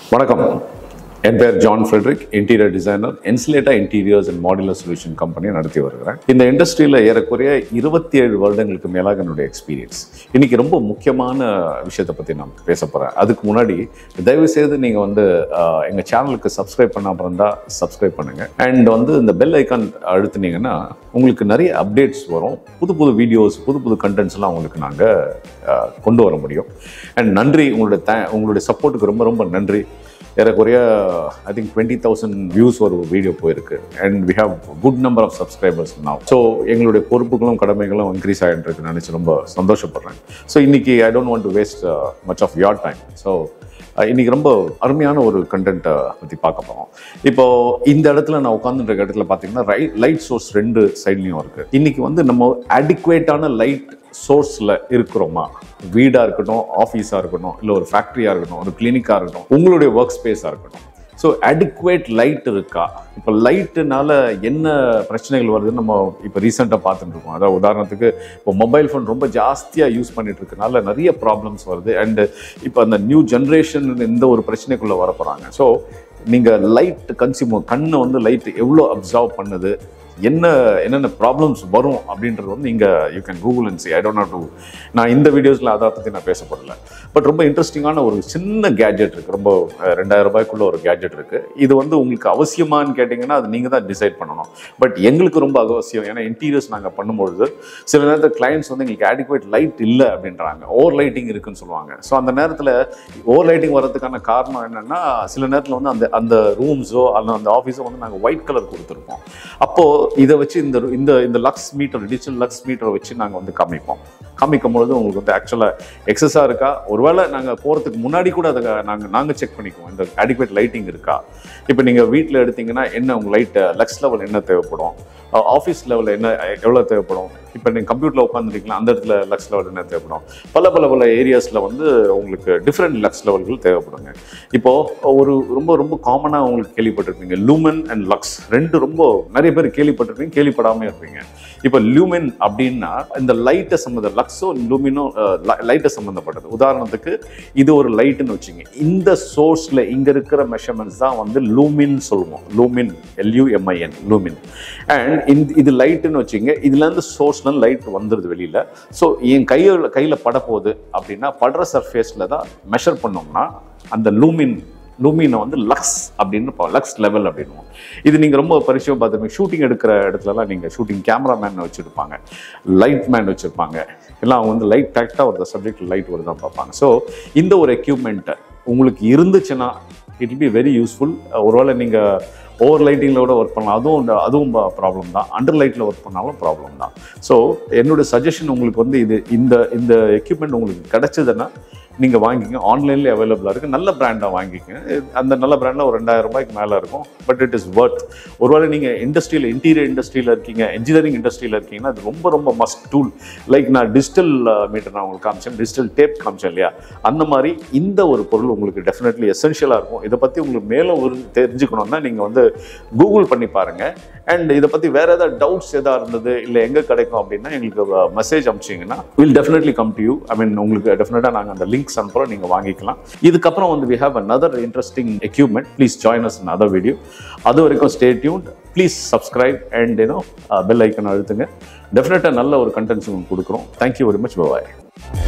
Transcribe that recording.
வணக்கம் என் பேர் ஜான் ஃப்ரெட்ரிக் இன்டீரியர் டிசைனர் என்சிலேட்டா interiors and modular solution company நடத்தி வருகிறேன் இந்த இண்டஸ்ட்ரியில் ஏறக்குறைய இருபத்தி ஏழு வருடங்களுக்கு மேலாக என்னுடைய எக்ஸ்பீரியன்ஸ் இன்னைக்கு ரொம்ப முக்கியமான விஷயத்தை பற்றி நான் பேச போகிறேன் அதுக்கு முன்னாடி தயவு செய்து நீங்கள் வந்து ஆஹ், எங்க சேனலுக்கு சப்ஸ்கிரைப் பண்ணாமல் இருந்தால் சப்ஸ்கிரைப் பண்ணுங்க அண்ட் வந்து இந்த பெல் ஐக்கான் அழுத்துனீங்கன்னா உங்களுக்கு நிறைய அப்டேட்ஸ் வரும் புது புது வீடியோஸ் புது புது கண்டென்ட்ஸ்லாம் உங்களுக்கு நாங்கள் கொண்டு வர முடியும் அண்ட் நன்றி உங்களுடைய த உங்களுடைய சப்போர்ட்டுக்கு ரொம்ப ரொம்ப நன்றி ஏறக்குறைய I think twenty thousand views ஒரு வீடியோ போயிருக்கு and we have good number of subscribers now so எங்களுடைய பொறுப்புகளும் கடமைகளும் இன்க்ரீஸ் ஆகிட்டு இருக்கு நினச்சி ரொம்ப சந்தோஷப்படுறேன் ஸோ இன்னைக்கு I don't want to waste much of your time so இன்னைக்கு ரொம்ப அருமையான ஒரு கண்டென்ட்டை பற்றி பார்க்க போகிறோம் இப்போ இந்த இடத்துல நான் உட்காந்துருக்க இடத்துல பார்த்தீங்கன்னா ரைட் லைட் சோர்ஸ் ரெண்டு சைட்லையும் இருக்கு இன்னைக்கு வந்து நம்ம அடிக்குவேட்டான லைட் சோர்ஸில் இருக்கிறோமா வீடாக இருக்கட்டும் ஆஃபீஸாக இருக்கட்டும் இல்லை ஒரு ஃபேக்ட்ரியாக இருக்கட்டும் ஒரு கிளினிக்காக இருக்கட்டும் உங்களுடைய ஒர்க் ஸ்பேஸாக இருக்கட்டும் ஸோ adequate லைட் இருக்கா இப்போ லைட்டுனால என்ன பிரச்சனைகள் வருதுன்னு நம்ம இப்போ ரீசெண்டாக பார்த்துட்டு இருக்கோம் அதாவது உதாரணத்துக்கு இப்போ மொபைல் ஃபோன் ரொம்ப ஜாஸ்தியாக யூஸ் பண்ணிட்டு இருக்கனால நிறைய ப்ராப்ளம்ஸ் வருது அண்ட் இப்போ அந்த நியூ ஜென்ரேஷன் இந்த ஒரு பிரச்சனைக்குள்ளே வர போகிறாங்க ஸோ நீங்கள் லைட் கன்சியூமர் கண்ணை வந்து லைட் எவ்வளோ அப்சர்வ் பண்ணுது என்ன என்னென்ன ப்ராப்ளம்ஸ் வரும் அப்படின்றது வந்து இங்கே you can Google and see I don't not to நான் இந்த வீடியோஸில் அதை பற்றி நான் பேசப்படல பட் ரொம்ப இன்ட்ரெஸ்டிங்கான ஒரு சின்ன கேட்ஜெட் இருக்குது ரொம்ப அஹ், ரெண்டாயிரம் ரூபாய்க்குள்ள ஒரு கேட்ஜெட் இருக்குது இது வந்து உங்களுக்கு அவசியமான்னு கேட்டிங்கன்னா அது நீங்கள் தான் டிசைட் பண்ணணும் பட் எங்களுக்கு ரொம்ப அவசியம் ஏன்னா இன்டீரியர்ஸ் நாங்கள் பண்ணும்பொழுது சில நேரத்தில் கிளைண்ட்ஸ் வந்து எங்களுக்கு adequate லைட் இல்லை அப்படின்றாங்க ஓவர் லைட்டிங் இருக்குன்னு சொல்லுவாங்க ஸோ அந்த நேரத்தில் ஓவர் லைட்டிங் வர்றதுக்கான காரணம் என்னென்னா சில நேரத்தில் வந்து அந்த அந்த ரூம்ஸோ அல்ல அந்த ஆஃபீஸோ வந்து நாங்கள் ஒயிட் கலர் கொடுத்துருப்போம் அப்போது இதை வச்சு இந்த இந்த இந்த லக்ஸ் மீட்டர் டிஜிட்டல் லக்ஸ் மீட்டரை வச்சு நாங்கள் வந்து காமிப்போம் காமிக்கும் பொழுது உங்களுக்கு வந்து ஆக்சுவலாக எக்ஸஸாக இருக்கா ஒருவேளை நாங்கள் போகிறதுக்கு முன்னாடி கூட அதை நாங்கள் நாங்கள் செக் பண்ணிக்குவோம் இந்த adequate லைட்டிங் இருக்கா இப்போ நீங்கள் வீட்டில் எடுத்தீங்கன்னா என்ன உங்கள் லைட் லக்ஸ் லெவல் என்ன தேவைப்படும் ஆஃபீஸ் லெவலில் என்ன எவ்வளோ தேவைப்படும் இப்போ நீங்கள் கம்ப்யூட்டரில் உட்காந்துருக்கீங்களா அந்த இடத்துல லக்ஸ் லெவல் என்ன தேவைப்படும் பல பல பல ஏரியாஸில் வந்து உங்களுக்கு டிஃப்ரெண்ட் லக்ஸ் லெவல்கள் தேவைப்படுங்க இப்போது ஒரு ரொம்ப ரொம்ப காமனாக உங்களுக்கு கேள்விப்பட்டிருப்பீங்க லூமன் அண்ட் லக்ஸ் ரெண்டு ரொம்ப நிறைய பேர் கேள்விப்பட்டிருப்பீங்க கேள்விப்படாமல் இருப்பீங்க இப்போ லூமென் அப்படின்னா இந்த லைட்டை சம்மந்த லக்ஸோ லூமினோ லைட்டை சம்மந்தப்பட்டது உதாரணத்துக்கு இது ஒரு லைட்டுன்னு வச்சுங்க இந்த சோர்ஸில் இங்கே இருக்கிற மெஷர்மெண்ட்ஸ் தான் வந்து லூமின் சொல்லுவோம் லூமின் எல்யூஎம்ஐஎன் லூமின் அண்ட் இந்த இது லைட்டுன்னு வச்சுங்க இதுலேருந்து சோர்ஸ்லேருந்து லைட் வந்துடுது வெளியில் ஸோ என் கையில் கையில் பட போகுது அப்படின்னா படுற சர்ஃபேஸில் தான் மெஷர் பண்ணோம்னா அந்த லூமின் லூமினை வந்து லக்ஸ் அப்படின்னு லக்ஸ் லெவல் அப்படின்னுவோம் இது நீங்கள் ரொம்ப பரிச்சயம் பார்த்துருப்பீங்க ஷூட்டிங் எடுக்கிற இடத்துலலாம் நீங்கள் ஷூட்டிங் கேமராமேன் வச்சுருப்பாங்க லைட் மேன் வச்சுருப்பாங்க எல்லாம் அவங்க வந்து லைட் கரெக்டாக ஒரு சப்ஜெக்ட் லைட் வருதான் பார்ப்பாங்க ஸோ இந்த ஒரு எக்யூப்மெண்ட்டை உங்களுக்கு இருந்துச்சுன்னா இட் பி வெரி யூஸ்ஃபுல் ஒருவேளை நீங்கள் ஓவர் லைட்டிங்கில் கூட ஒர்க் பண்ணலாம் அதுவும் இந்த- அதுவும் ப்ராப்ளம் தான் அண்டர் லைட்டில் ஒர்க் பண்ணாலும் ப்ராப்ளம் தான் ஸோ என்னோட சஜஷன் உங்களுக்கு வந்து இது இந்த இந்த எக்யூப்மெண்ட் உங்களுக்கு கிடைச்சதுன்னா நீங்கள் வாங்கிக்கங்க ஆன்லைன்லேயே அவைலபிளாக இருக்குது நல்ல பிராண்டாக வாங்கிக்கங்க அந்த நல்ல பிராண்டில் ஒரு ரெண்டாயிரம் ரூபாய்க்கு மேலே இருக்கும் பட் இட் இஸ் ஒர்த் ஒருவேளை நீங்கள் இண்டஸ்ட்ரியில் இன்டீரியர் இண்டஸ்ட்ரியில் இருக்கீங்க இன்ஜினியரிங் இண்டஸ்ட்ரியில் இருக்கீங்கன்னா அது ரொம்ப ரொம்ப மஸ்ட் டூல் லைக் நான் டிஜிட்டல் மீட்டர் நான் உங்களுக்கு காமிச்சேன் டிஜிட்டல் டேப் காமிச்சேன் இல்லையா அந்த மாதிரி இந்த ஒரு பொருள் உங்களுக்கு டெஃபினெட்லி எசென்ஷியலாக இருக்கும் இதை பற்றி உங்களுக்கு மேலும் ஒரு தெரிஞ்சுக்கணும்னா நீங்கள் வந்து கூகுள் பண்ணி பாருங்கள் அண்ட் இதை பற்றி வேறு ஏதாவது டவுட்ஸ் எதாவது இருந்தது இல்லை எங்கே கிடைக்கும் அப்படின்னா எங்களுக்கு மெசேஜ் அனுப்பிச்சிங்கன்னா will definitely come to you I mean உங்களுக்கு டெஃபினட்டாக நாங்கள் அந்த லிங்க்ஸ் அனுப்புகிறோம் நீங்கள் வாங்கிக்கலாம் இதுக்கப்புறம் வந்து we have another interesting equipment please join us in other video அது வரைக்கும் stay tuned please subscribe and you know bell icon அழுத்துங்க டெஃபினட்டாக நல்ல ஒரு கண்டென்ட்ஸ் உங்களுக்கு கொடுக்குறோம் தேங்க்யூ வெரி மச் பாய்